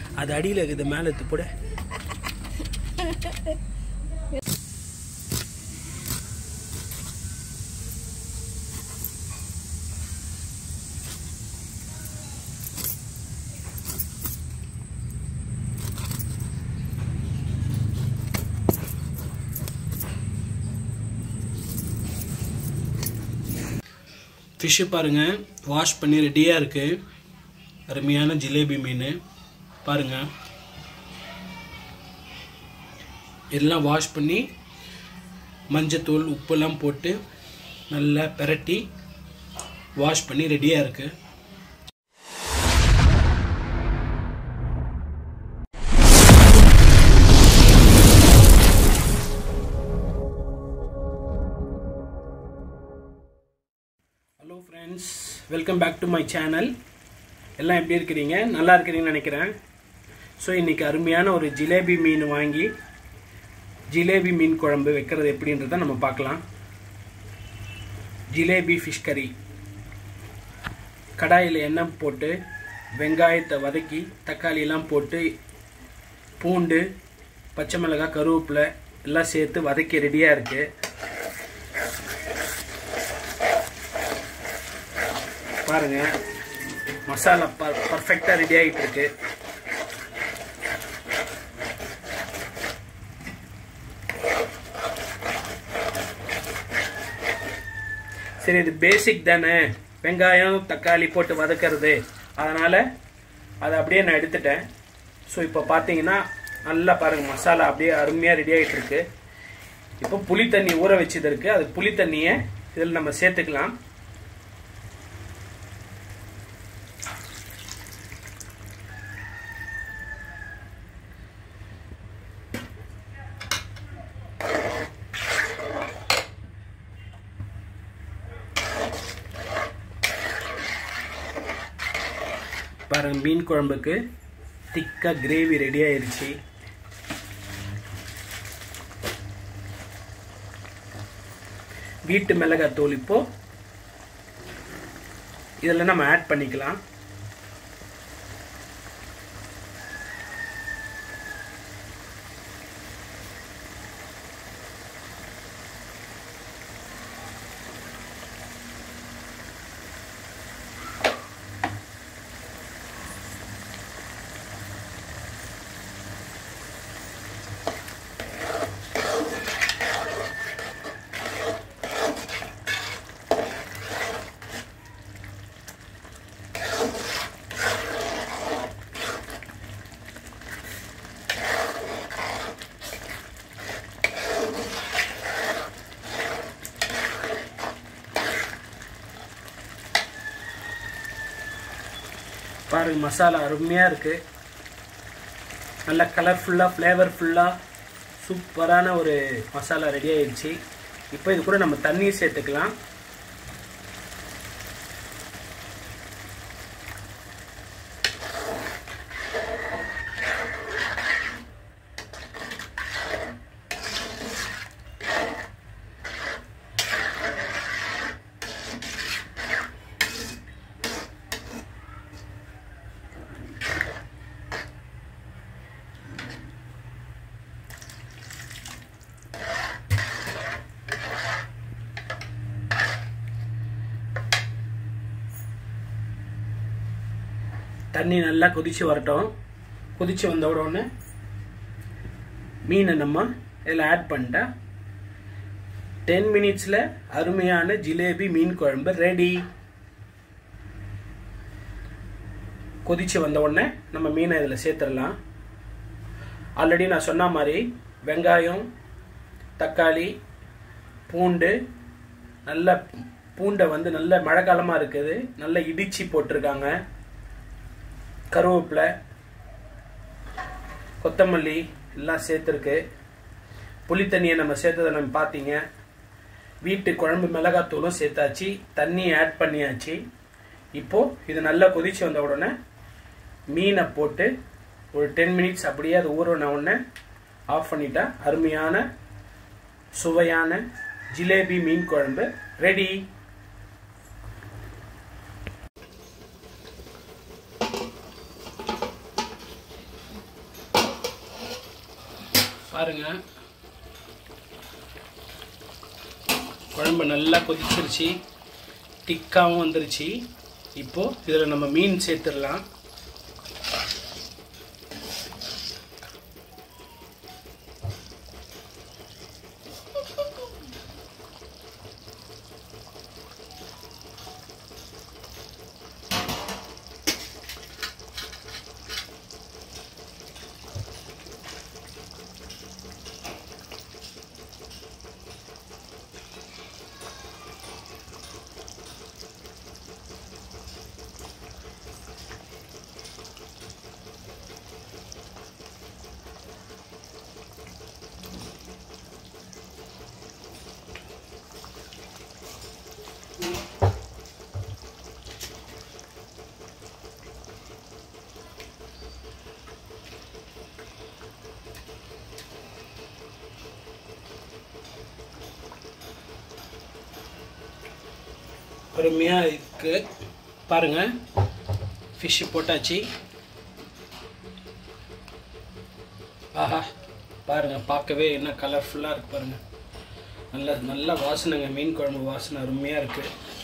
அது அடியில் இருக்குது மேலே எடுத்து போட ஃபிஷ்ஷு பாருங்கள் வாஷ் பண்ணி ரெடியாக இருக்குது அருமையான ஜிலேபி மீன் பாருங்கள் எல்லாம் வாஷ் பண்ணி மஞ்சத்தூள் உப்பெல்லாம் போட்டு நல்லா பிரட்டி வாஷ் பண்ணி ரெடியாக இருக்குது hello friends welcome back to my channel எல்லாம் எப்படி இருக்கிறீங்க நல்லா இருக்கிறீங்கன்னு நினைக்கிறேன் ஸோ இன்றைக்கி அருமையான ஒரு ஜிலேபி மீன் வாங்கி ஜிலேபி மீன் குழம்பு வைக்கிறது எப்படின்றத நம்ம பார்க்கலாம் ஜிலேபி ஃபிஷ் கறி கடாயில் எண்ணெய் போட்டு வெங்காயத்தை வதக்கி தக்காளியெல்லாம் போட்டு பூண்டு பச்சை மிளகாய் கருவேப்பிலை எல்லாம் சேர்த்து வதக்கி ரெடியாக இருக்குது பாருங்க மசாலா பர்ஃபெக்டாக ரெடி ஆகிட்டு இருக்கு சரி இது பேசிக் தானே வெங்காயம் தக்காளி போட்டு வதக்கிறது அதனால் அதை அப்படியே நான் எடுத்துட்டேன் ஸோ இப்போ பார்த்தீங்கன்னா நல்லா பாருங்கள் மசாலா அப்படியே அருமையாக ரெடி ஆகிட்டு இருக்கு இப்போ புளி தண்ணி ஊற வச்சது இருக்குது அது புளி தண்ணியை இதில் நம்ம சேர்த்துக்கலாம் பாருங்க மீன் குழம்புக்கு திக்காக கிரேவி ரெடி ஆயிருச்சு வீட்டு மிளகாய் தூள் இப்போ இதில் நம்ம ஆட் பண்ணிக்கலாம் பாருங்க மசாலா அருமையாக இருக்குது நல்ல கலர்ஃபுல்லாக ஃப்ளேவர்ஃபுல்லாக சூப்பரான ஒரு மசாலா ரெடி ஆயிடுச்சு இப்போ இது கூட நம்ம தண்ணி சேர்த்துக்கலாம் தண்ணி நல்லா கொதிச்சு வரட்டும் கொதிச்சு வந்த உடனே மீனை நம்ம இதில் ஆட் பண்ணிட்டா டென் மினிட்ஸில் அருமையான ஜிலேபி மீன் குழம்பு ரெடி கொதிச்சு வந்த உடனே நம்ம மீனை இதில் சேர்த்துடலாம் ஆல்ரெடி நான் சொன்ன மாதிரி வெங்காயம் தக்காளி பூண்டு நல்ல பூண்டை வந்து நல்ல மழை காலமாக இருக்குது நல்ல இடிச்சு போட்டிருக்காங்க கருவேப்பிலை கொத்தமல்லி எல்லாம் சேர்த்துருக்கு புளித்தண்ணியை நம்ம சேர்த்ததை நம்ம பார்த்தீங்க வீட்டு குழம்பு மிளகாத்தூளும் சேர்த்தாச்சு தண்ணி ஆட் பண்ணியாச்சு இப்போது இது நல்லா கொதிச்சு வந்த உடனே மீனை போட்டு ஒரு டென் மினிட்ஸ் அப்படியே அது ஊறின உடனே ஆஃப் பண்ணிட்டா அருமையான சுவையான ஜிலேபி மீன் குழம்பு ரெடி பாருங்க குழம்பு நல்லா கொதிச்சிருச்சு திக்காவும் வந்துருச்சு இப்போ இதில் நம்ம மீன் சேர்த்துடலாம் அருமையாக இருக்கு பாருங்க ஃபிஷ்ஷு போட்டாச்சு ஆஹா பாருங்க பார்க்கவே என்ன கலர்ஃபுல்லாக இருக்கு பாருங்க நல்ல நல்ல வாசனைங்க மீன் குழம்பு வாசனை அருமையாக இருக்கு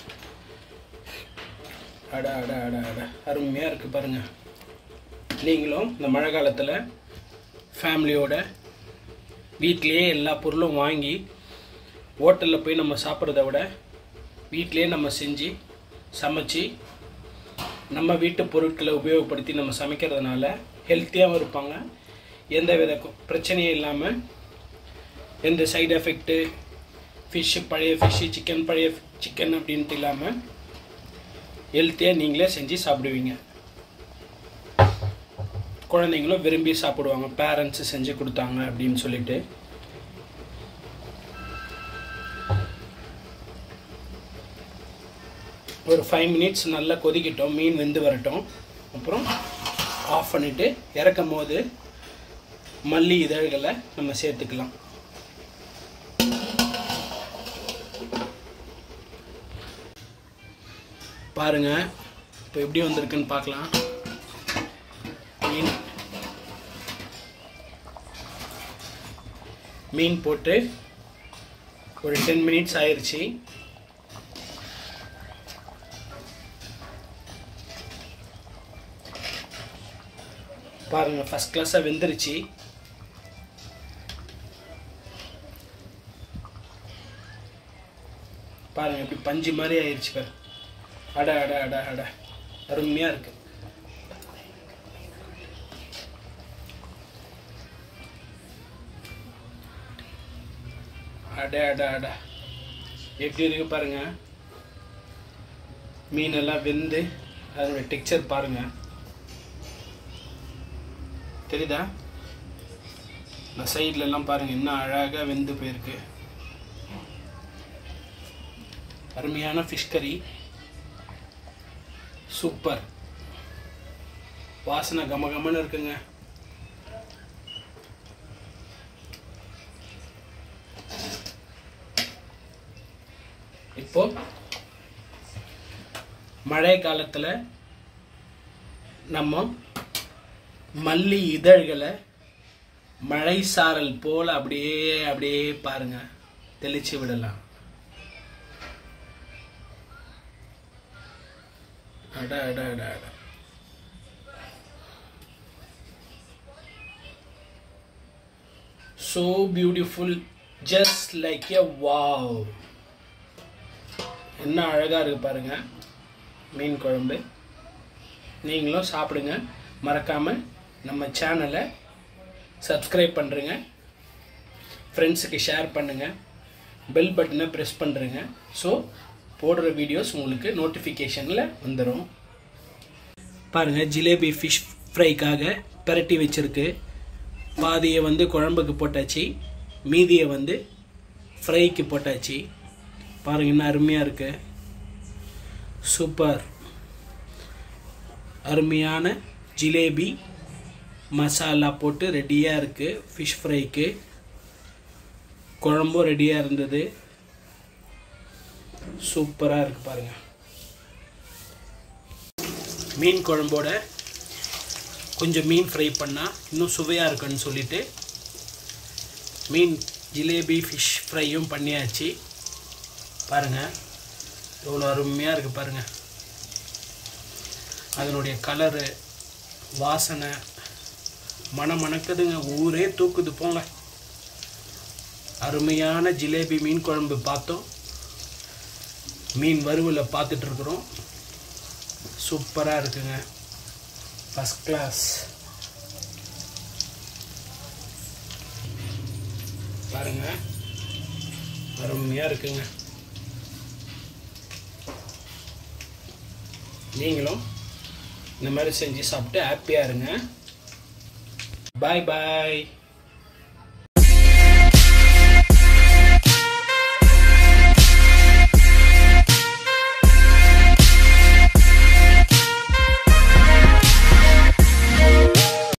அட அட அட அட அருமையாக இருக்கு பாருங்க நீங்களும் இந்த மழை காலத்தில் ஃபேமிலியோட வீட்டிலேயே எல்லா பொருளும் வாங்கி ஹோட்டலில் போய் நம்ம சாப்பிட்றத விட வீட்டிலேயே நம்ம செஞ்சு சமைச்சு நம்ம வீட்டு பொருட்களை உபயோகப்படுத்தி நம்ம சமைக்கிறதுனால ஹெல்த்தியாகவும் இருப்பாங்க எந்த வித கு- பிரச்சனையும் இல்லாமல் எந்த சைடு எஃபெக்ட்டு ஃபிஷ்ஷு பழைய ஃபிஷ்ஷு சிக்கன் பழைய சிக்கன் அப்படின்ட்டு இல்லாமல் ஹெல்த்தியாக நீங்களே செஞ்சு சாப்பிடுவீங்க குழந்தைங்களும் விரும்பி சாப்பிடுவாங்க பேரண்ட்ஸு செஞ்சு கொடுத்தாங்க அப்படின்னு சொல்லிட்டு ஒரு ஃபைவ் மினிட்ஸ் நல்லா கொதிக்கட்டும் மீன் வெந்து வரட்டும் அப்புறம் ஆஃப் பண்ணிவிட்டு இறக்கும் போது மல்லி இதழ்களை நம்ம சேர்த்துக்கலாம் பாருங்க இப்போ எப்படி வந்திருக்குன்னு பார்க்கலாம் மீன் மீன் போட்டு ஒரு டென் மினிட்ஸ் ஆயிருச்சு பாருங்க ஃபர்ஸ்ட் கிளாஸாக வெந்துருச்சு பாருங்க இப்படி பஞ்சு மாதிரி ஆயிடுச்சு பாரு அட அட அட அட அருமையாக இருக்கு அட அட அட எப்படி இருக்கு பாருங்க மீனெல்லாம் வெந்து அதோட டெக்ஸ்சர் பாருங்க தெரியுதா இந்த சைட்ல எல்லாம் பாருங்க இன்னும் அழகா வெந்து போயிருக்கு அருமையான ஃபிஷ் கறி சூப்பர் வாசனை கமகமன்னு இருக்குங்க இப்போ மழை காலத்துல நம்ம மல்லி இதழ்களை மழை சாரல் போல அப்படியே அப்படியே பாருங்க தெளிச்சு விடலாம் அட அட அட அட so beautiful just like a wow என்ன அழகா இருக்கு பாருங்க மீன் குழம்பு நீங்களும் சாப்பிடுங்க மறக்காம நம்ம சேனலை சப்ஸ்கிரைப் பண்ணுறங்க ஃப்ரெண்ட்ஸுக்கு ஷேர் பண்ணுங்கள் பெல் பட்டனை ப்ரெஸ் பண்ணுறங்க ஸோ போடுற வீடியோஸ் உங்களுக்கு நோட்டிஃபிகேஷனில் வந்துடும் பாருங்கள் ஜிலேபி ஃபிஷ் ஃப்ரைக்காக பிரட்டி வச்சுருக்கு பாதியை வந்து குழம்புக்கு போட்டாச்சு மீதியை வந்து ஃப்ரைக்கு போட்டாச்சு பாருங்க என்ன அருமையாக இருக்கு சூப்பர் அருமையான ஜிலேபி மசாலா போட்டு ரெடியாக இருக்குது ஃபிஷ் ஃப்ரைக்கு குழம்பும் ரெடியாக இருந்தது சூப்பராக இருக்கு பாருங்க மீன் குழம்போட கொஞ்சம் மீன் ஃப்ரை பண்ணால் இன்னும் சுவையாக இருக்குன்னு சொல்லிட்டு மீன் ஜிலேபி ஃபிஷ் ஃப்ரையும் பண்ணியாச்சு பாருங்கள் எவ்வளோ அருமையாக இருக்குது பாருங்கள் அதனுடைய கலரு வாசனை மனம் மணக்குதுங்க ஊரே தூக்குது போங்க அருமையான ஜிலேபி மீன் குழம்பு பார்த்தோம் மீன் வறுவலை பார்த்துட்டு இருக்கிறோம் சூப்பராக இருக்குங்க ஃபஸ்ட் கிளாஸ் பாருங்க அருமையாக இருக்குங்க நீங்களும் இந்த மாதிரி செஞ்சு சாப்பிட்டு ஹாப்பியாக இருங்க பாய் பாய்